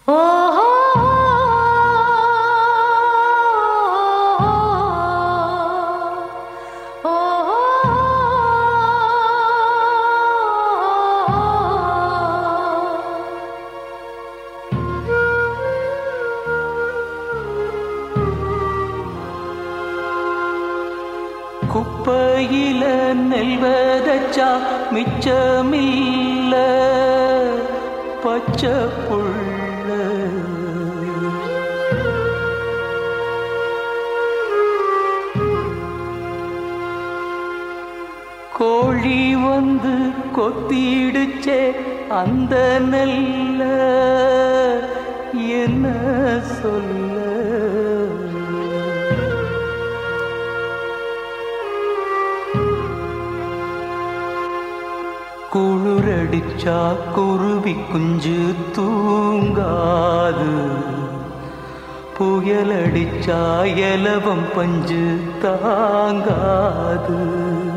குப்பையில நெல்வதச்சா மிச்சமில்ல பச்சை புள்ள கோழி வந்து கொத்திடுச்சே அந்த நெல்ல என்ன சொல்ல குளிரடிச்சா குருவி குஞ்சு தூங்காது புயலடிச்சா எலவம் பஞ்சு தாங்காது